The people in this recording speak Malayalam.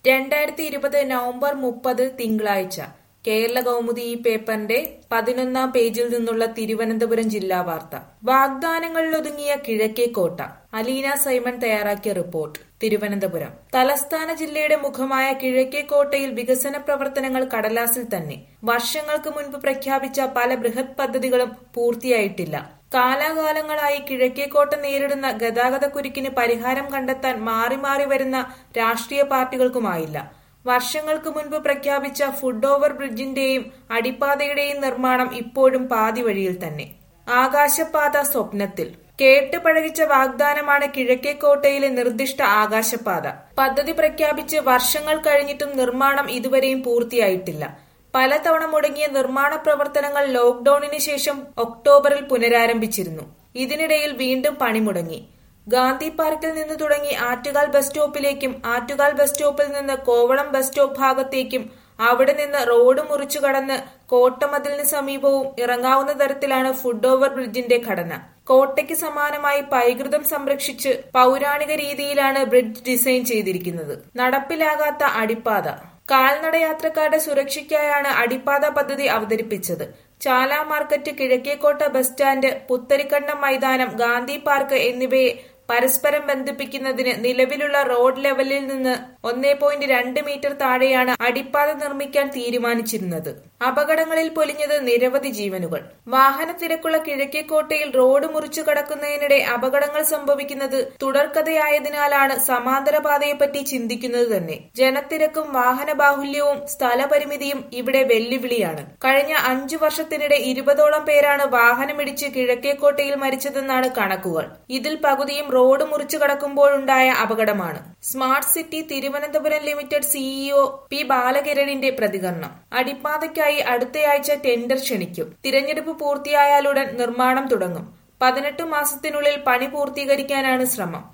രണ്ടായിരത്തി ഇരുപത് നവംബർ മുപ്പത് തിങ്കളാഴ്ച കേരള കൗമുദി ഈ പേപ്പറിന്റെ പതിനൊന്നാം പേജിൽ നിന്നുള്ള തിരുവനന്തപുരം ജില്ലാ വാർത്ത വാഗ്ദാനങ്ങളിലൊതുങ്ങിയ കിഴക്കേക്കോട്ട അലീന സൈമൺ തയ്യാറാക്കിയ റിപ്പോർട്ട് തിരുവനന്തപുരം തലസ്ഥാന ജില്ലയുടെ മുഖമായ കിഴക്കേക്കോട്ടയിൽ വികസന പ്രവർത്തനങ്ങൾ കടലാസിൽ തന്നെ വർഷങ്ങൾക്ക് മുൻപ് പ്രഖ്യാപിച്ച പല ബൃഹത് പദ്ധതികളും പൂർത്തിയായിട്ടില്ല കാലാകാലങ്ങളായി കിഴക്കേക്കോട്ട നേരിടുന്ന ഗതാഗതക്കുരുക്കിന് പരിഹാരം കണ്ടെത്താൻ മാറി മാറി വരുന്ന രാഷ്ട്രീയ പാർട്ടികൾക്കുമായില്ല വർഷങ്ങൾക്ക് മുൻപ് പ്രഖ്യാപിച്ച ഫുഡ് ഓവർ ബ്രിഡ്ജിന്റെയും അടിപ്പാതയുടെയും നിർമ്മാണം ഇപ്പോഴും പാതി വഴിയിൽ തന്നെ ആകാശപാത സ്വപ്നത്തിൽ കേട്ട് പഴകിച്ച വാഗ്ദാനമാണ് കിഴക്കേക്കോട്ടയിലെ നിർദ്ദിഷ്ട ആകാശപാത പദ്ധതി പ്രഖ്യാപിച്ച് വർഷങ്ങൾ കഴിഞ്ഞിട്ടും നിർമ്മാണം ഇതുവരെയും പൂർത്തിയായിട്ടില്ല പലതവണ മുടങ്ങിയ നിർമ്മാണ പ്രവർത്തനങ്ങൾ ലോക്ഡൌണിന് ശേഷം ഒക്ടോബറിൽ പുനരാരംഭിച്ചിരുന്നു ഇതിനിടയിൽ വീണ്ടും പണി മുടങ്ങി ഗാന്ധി പാർക്കിൽ നിന്ന് തുടങ്ങി ആറ്റുകാൽ ബസ് സ്റ്റോപ്പിലേക്കും ആറ്റുകാൽ ബസ് സ്റ്റോപ്പിൽ നിന്ന് കോവളം ബസ് സ്റ്റോപ്പ് ഭാഗത്തേക്കും അവിടെ നിന്ന് റോഡ് മുറിച്ചു കടന്ന് കോട്ടമതിലിന് സമീപവും ഇറങ്ങാവുന്ന തരത്തിലാണ് ഫുഡ് ഓവർ ബ്രിഡ്ജിന്റെ ഘടന കോട്ടയ്ക്ക് സമാനമായി പൈകൃതം സംരക്ഷിച്ച് പൗരാണിക രീതിയിലാണ് ബ്രിഡ്ജ് ഡിസൈൻ ചെയ്തിരിക്കുന്നത് നടപ്പിലാകാത്ത അടിപ്പാത കാൽനടയാത്രക്കാരുടെ സുരക്ഷയ്ക്കായാണ് അടിപ്പാത പദ്ധതി അവതരിപ്പിച്ചത് Chala market Kizhakkekotta bus stand Putharikandam മൈതാനം ഗാന്ധി പാർക്ക് എന്നിവയെ പരസ്പരം ബന്ധിപ്പിക്കുന്നതിന് നിലവിലുള്ള റോഡ് ലെവലിൽ നിന്ന് ഒന്നേ പോയിന്റ് രണ്ട് മീറ്റർ താഴെയാണ് അടിപ്പാത നിർമ്മിക്കാൻ തീരുമാനിച്ചിരുന്നത് അപകടങ്ങളിൽ പൊലിഞ്ഞത് നിരവധി ജീവനുകൾ വാഹന തിരക്കുള്ള കിഴക്കേക്കോട്ടയിൽ റോഡ് മുറിച്ചു കടക്കുന്നതിനിടെ അപകടങ്ങൾ സംഭവിക്കുന്നത് തുടർക്കഥയായതിനാലാണ് സമാന്തര പാതയെപ്പറ്റി ചിന്തിക്കുന്നത് തന്നെ ജനത്തിരക്കും വാഹന ബാഹുല്യവും സ്ഥലപരിമിതിയും ഇവിടെ വെല്ലുവിളിയാണ് കഴിഞ്ഞ അഞ്ചു വർഷത്തിനിടെ ഇരുപതോളം പേരാണ് വാഹനമിടിച്ച് കിഴക്കേക്കോട്ടയിൽ മരിച്ചതെന്നാണ് കണക്കുകൾ ഇതിൽ പകുതിയും റോഡ് മുറിച്ചു കടക്കുമ്പോഴുണ്ടായ അപകടമാണ് smart city Thiruvananthapuram limited CEO P ബാലകിരണിന്റെ പ്രതികരണം അടിപ്പാതയ്ക്കായി അടുത്തയാഴ്ച ടെൻഡർ ക്ഷണിക്കും തിരഞ്ഞെടുപ്പ് പൂർത്തിയായാലുടൻ നിർമ്മാണം തുടങ്ങും പതിനെട്ട് മാസത്തിനുള്ളിൽ പണി പൂർത്തീകരിക്കാനാണ് ശ്രമം